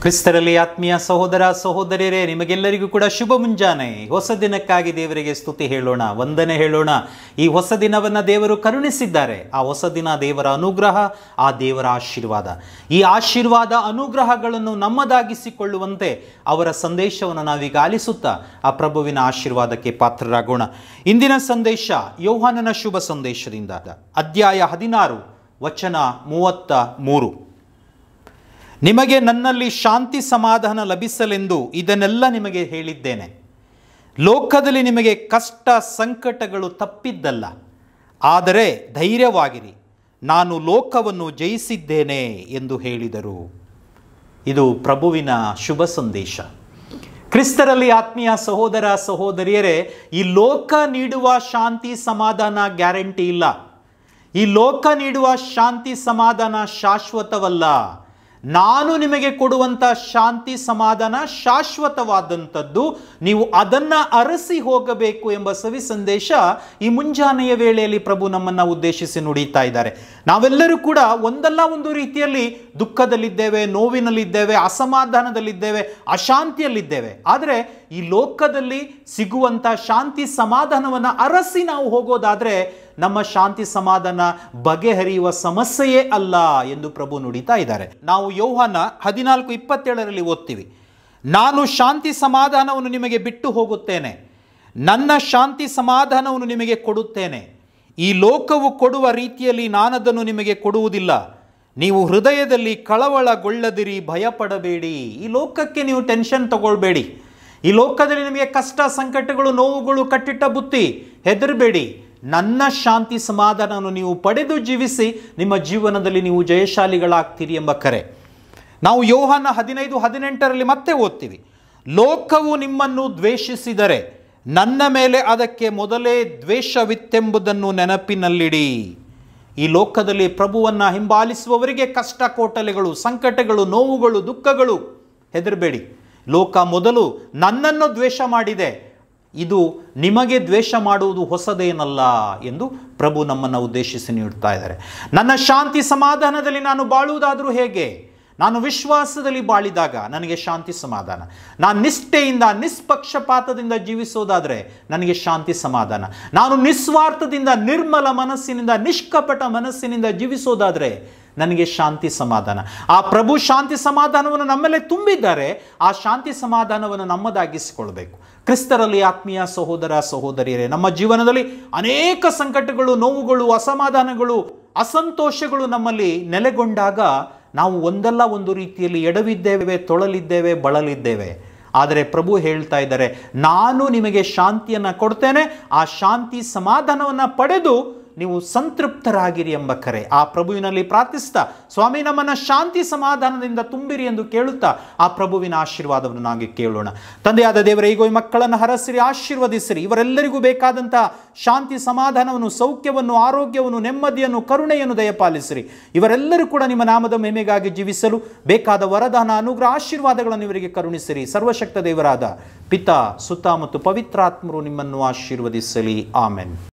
ಕ್ರಿಸ್ತರಲ್ಲಿ ಆತ್ಮೀಯ ಸಹೋದರ ಸಹೋದರಿಯರೇ ನಿಮಗೆಲ್ಲರಿಗೂ ಕೂಡ ಶುಭ ಮುಂಜಾನೆ ಹೊಸ ದಿನಕ್ಕಾಗಿ ದೇವರಿಗೆ ಸ್ತುತಿ ಹೇಳೋಣ ವಂದನೆ ಹೇಳೋಣ ಈ ಹೊಸ ದಿನವನ್ನು ದೇವರು ಕರುಣಿಸಿದ್ದಾರೆ ಆ ಹೊಸ ದಿನ ದೇವರ ಅನುಗ್ರಹ ಆ ದೇವರ ಆಶೀರ್ವಾದ ಈ ಆಶೀರ್ವಾದ ಅನುಗ್ರಹಗಳನ್ನು ನಮ್ಮದಾಗಿಸಿಕೊಳ್ಳುವಂತೆ ಅವರ ಸಂದೇಶವನ್ನು ನಾವೀಗ ಆಲಿಸುತ್ತಾ ಆ ಪ್ರಭುವಿನ ಆಶೀರ್ವಾದಕ್ಕೆ ಪಾತ್ರರಾಗೋಣ ಇಂದಿನ ಸಂದೇಶ ಯೋಹಾನನ ಶುಭ ಸಂದೇಶದಿಂದ ಅಧ್ಯಾಯ ಹದಿನಾರು ವಚನ ಮೂವತ್ತ ಮೂರು ನಿಮಗೆ ನನ್ನಲ್ಲಿ ಶಾಂತಿ ಸಮಾಧಾನ ಲಭಿಸಲೆಂದು ಇದನ್ನೆಲ್ಲ ನಿಮಗೆ ಹೇಳಿದ್ದೇನೆ ಲೋಕದಲ್ಲಿ ನಿಮಗೆ ಕಷ್ಟ ಸಂಕಟಗಳು ತಪ್ಪಿದ್ದಲ್ಲ ಆದರೆ ಧೈರ್ಯವಾಗಿರಿ ನಾನು ಲೋಕವನ್ನು ಜಯಿಸಿದ್ದೇನೆ ಎಂದು ಹೇಳಿದರು ಇದು ಪ್ರಭುವಿನ ಶುಭ ಸಂದೇಶ ಕ್ರಿಸ್ತರಲ್ಲಿ ಆತ್ಮೀಯ ಸಹೋದರ ಸಹೋದರಿಯರೇ ಈ ಲೋಕ ನೀಡುವ ಶಾಂತಿ ಸಮಾಧಾನ ಗ್ಯಾರಂಟಿ ಇಲ್ಲ ಈ ಲೋಕ ನೀಡುವ ಶಾಂತಿ ಸಮಾಧಾನ ಶಾಶ್ವತವಲ್ಲ ನಾನು ನಿಮಗೆ ಕೊಡುವಂಥ ಶಾಂತಿ ಸಮಾಧಾನ ಶಾಶ್ವತವಾದಂಥದ್ದು ನೀವು ಅದನ್ನು ಅರಸಿ ಹೋಗಬೇಕು ಎಂಬ ಸವಿ ಸಂದೇಶ ಈ ಮುಂಜಾನೆಯ ವೇಳೆಯಲ್ಲಿ ಪ್ರಭು ನಮ್ಮನ್ನು ಉದ್ದೇಶಿಸಿ ನುಡಿತಾ ಇದ್ದಾರೆ ನಾವೆಲ್ಲರೂ ಕೂಡ ಒಂದಲ್ಲ ಒಂದು ರೀತಿಯಲ್ಲಿ ದುಃಖದಲ್ಲಿದ್ದೇವೆ ನೋವಿನಲ್ಲಿದ್ದೇವೆ ಅಸಮಾಧಾನದಲ್ಲಿದ್ದೇವೆ ಅಶಾಂತಿಯಲ್ಲಿದ್ದೇವೆ ಆದರೆ ಈ ಲೋಕದಲ್ಲಿ ಸಿಗುವಂಥ ಶಾಂತಿ ಸಮಾಧಾನವನ್ನು ಅರಸಿ ನಾವು ಹೋಗೋದಾದರೆ ನಮ್ಮ ಶಾಂತಿ ಸಮಾಧಾನ ಬಗೆಹರಿಯುವ ಸಮಸ್ಯೆಯೇ ಅಲ್ಲ ಎಂದು ಪ್ರಭು ನುಡಿತಾ ಇದ್ದಾರೆ ನಾವು ಯೌಹಾನ ಹದಿನಾಲ್ಕು ಇಪ್ಪತ್ತೇಳರಲ್ಲಿ ಓದ್ತೀವಿ ನಾನು ಶಾಂತಿ ಸಮಾಧಾನವನ್ನು ನಿಮಗೆ ಬಿಟ್ಟು ಹೋಗುತ್ತೇನೆ ನನ್ನ ಶಾಂತಿ ಸಮಾಧಾನವನ್ನು ನಿಮಗೆ ಕೊಡುತ್ತೇನೆ ಈ ಲೋಕವು ಕೊಡುವ ರೀತಿಯಲ್ಲಿ ನಾನದನ್ನು ನಿಮಗೆ ಕೊಡುವುದಿಲ್ಲ ನೀವು ಹೃದಯದಲ್ಲಿ ಕಳವಳಗೊಳ್ಳದಿರಿ ಭಯಪಡಬೇಡಿ ಈ ಲೋಕಕ್ಕೆ ನೀವು ಟೆನ್ಷನ್ ತಗೊಳ್ಬೇಡಿ ಈ ಲೋಕದಲ್ಲಿ ನಿಮಗೆ ಕಷ್ಟ ಸಂಕಟಗಳು ನೋವುಗಳು ಕಟ್ಟಿಟ್ಟ ಬುತ್ತಿ ಹೆದರಬೇಡಿ ನನ್ನ ಶಾಂತಿ ಸಮಾಧಾನವನ್ನು ನೀವು ಪಡೆದು ಜೀವಿಸಿ ನಿಮ್ಮ ಜೀವನದಲ್ಲಿ ನೀವು ಜಯಶಾಲಿಗಳಾಗ್ತೀರಿ ಎಂಬ ಕರೆ ನಾವು ಯೋಹಾನ ಹದಿನೈದು ಹದಿನೆಂಟರಲ್ಲಿ ಮತ್ತೆ ಓದ್ತೀವಿ ಲೋಕವು ನಿಮ್ಮನ್ನು ದ್ವೇಷಿಸಿದರೆ ನನ್ನ ಮೇಲೆ ಅದಕ್ಕೆ ಮೊದಲೇ ದ್ವೇಷವಿತ್ತೆಂಬುದನ್ನು ನೆನಪಿನಲ್ಲಿಡಿ ಈ ಲೋಕದಲ್ಲಿ ಪ್ರಭುವನ್ನು ಹಿಂಬಾಲಿಸುವವರಿಗೆ ಕಷ್ಟ ಕೋಟಲೆಗಳು ಸಂಕಟಗಳು ನೋವುಗಳು ದುಃಖಗಳು ಹೆದರಬೇಡಿ ಲೋಕ ಮೊದಲು ನನ್ನನ್ನು ದ್ವೇಷ ಮಾಡಿದೆ ಇದು ನಿಮಗೆ ದ್ವೇಷ ಮಾಡುವುದು ಹೊಸದೇನಲ್ಲ ಎಂದು ಪ್ರಭು ನಮ್ಮನ್ನು ಉದ್ದೇಶಿಸಿ ನೀಡ್ತಾ ಇದ್ದಾರೆ ನನ್ನ ಶಾಂತಿ ಸಮಾಧಾನದಲ್ಲಿ ನಾನು ಬಾಳುವುದಾದರೂ ಹೇಗೆ ನಾನು ವಿಶ್ವಾಸದಲ್ಲಿ ಬಾಳಿದಾಗ ನನಗೆ ಶಾಂತಿ ಸಮಾಧಾನ ನಾನು ನಿಷ್ಠೆಯಿಂದ ನಿಷ್ಪಕ್ಷಪಾತದಿಂದ ಜೀವಿಸೋದಾದರೆ ನನಗೆ ಶಾಂತಿ ಸಮಾಧಾನ ನಾನು ನಿಸ್ವಾರ್ಥದಿಂದ ನಿರ್ಮಲ ಮನಸ್ಸಿನಿಂದ ನಿಷ್ಕಪಟ ಮನಸ್ಸಿನಿಂದ ಜೀವಿಸೋದಾದರೆ ನನಗೆ ಶಾಂತಿ ಸಮಾಧಾನ ಆ ಪ್ರಭು ಶಾಂತಿ ಸಮಾಧಾನವನ್ನು ನಮ್ಮಲ್ಲೇ ತುಂಬಿದ್ದಾರೆ ಆ ಶಾಂತಿ ಸಮಾಧಾನವನ್ನು ನಮ್ಮದಾಗಿಸಿಕೊಳ್ಬೇಕು ಕ್ರಿಸ್ತರಲ್ಲಿ ಆತ್ಮೀಯ ಸಹೋದರ ಸಹೋದರಿಯರೇ ನಮ್ಮ ಜೀವನದಲ್ಲಿ ಅನೇಕ ಸಂಕಟಗಳು ನೋವುಗಳು ಅಸಮಾಧಾನಗಳು ಅಸಂತೋಷಗಳು ನಮ್ಮಲ್ಲಿ ನೆಲೆಗೊಂಡಾಗ ನಾವು ಒಂದಲ್ಲ ಒಂದು ರೀತಿಯಲ್ಲಿ ಎಡವಿದ್ದೇವೆ ತೊಳಲಿದ್ದೇವೆ ಬಳಲಿದ್ದೇವೆ ಆದರೆ ಪ್ರಭು ಹೇಳ್ತಾ ಇದ್ದಾರೆ ನಾನು ನಿಮಗೆ ಶಾಂತಿಯನ್ನು ಕೊಡ್ತೇನೆ ಆ ಶಾಂತಿ ಸಮಾಧಾನವನ್ನು ಪಡೆದು ನೀವು ಸಂತೃಪ್ತರಾಗಿರಿ ಎಂಬ ಕರೆ ಆ ಪ್ರಭುವಿನಲ್ಲಿ ಪ್ರಾರ್ಥಿಸ್ತಾ ಸ್ವಾಮಿ ನಮ್ಮನ್ನು ಶಾಂತಿ ಸಮಾಧಾನದಿಂದ ತುಂಬಿರಿ ಎಂದು ಕೇಳುತ್ತಾ ಆ ಪ್ರಭುವಿನ ಆಶೀರ್ವಾದವನ್ನು ನಾಗೆ ಕೇಳೋಣ ತಂದೆಯಾದ ದೇವರ ಈಗ ಈ ಮಕ್ಕಳನ್ನು ಹರಸಿರಿ ಆಶೀರ್ವದಿಸಿರಿ ಇವರೆಲ್ಲರಿಗೂ ಬೇಕಾದಂಥ ಶಾಂತಿ ಸಮಾಧಾನವನ್ನು ಸೌಖ್ಯವನ್ನು ಆರೋಗ್ಯವನ್ನು ನೆಮ್ಮದಿಯನ್ನು ಕರುಣೆಯನ್ನು ದಯಪಾಲಿಸಿರಿ ಇವರೆಲ್ಲರೂ ಕೂಡ ನಿಮ್ಮ ನಾಮದ ಮಹಿಮೆಗಾಗಿ ಜೀವಿಸಲು ಬೇಕಾದ ವರದಾನ ಅನುಗ್ರಹ ಆಶೀರ್ವಾದಗಳನ್ನು ಇವರಿಗೆ ಕರುಣಿಸಿರಿ ಸರ್ವಶಕ್ತ ದೇವರಾದ ಪಿತಾ ಸುತ್ತ ಮತ್ತು ಪವಿತ್ರಾತ್ಮರು ನಿಮ್ಮನ್ನು ಆಶೀರ್ವದಿಸಲಿ ಆಮೆನ್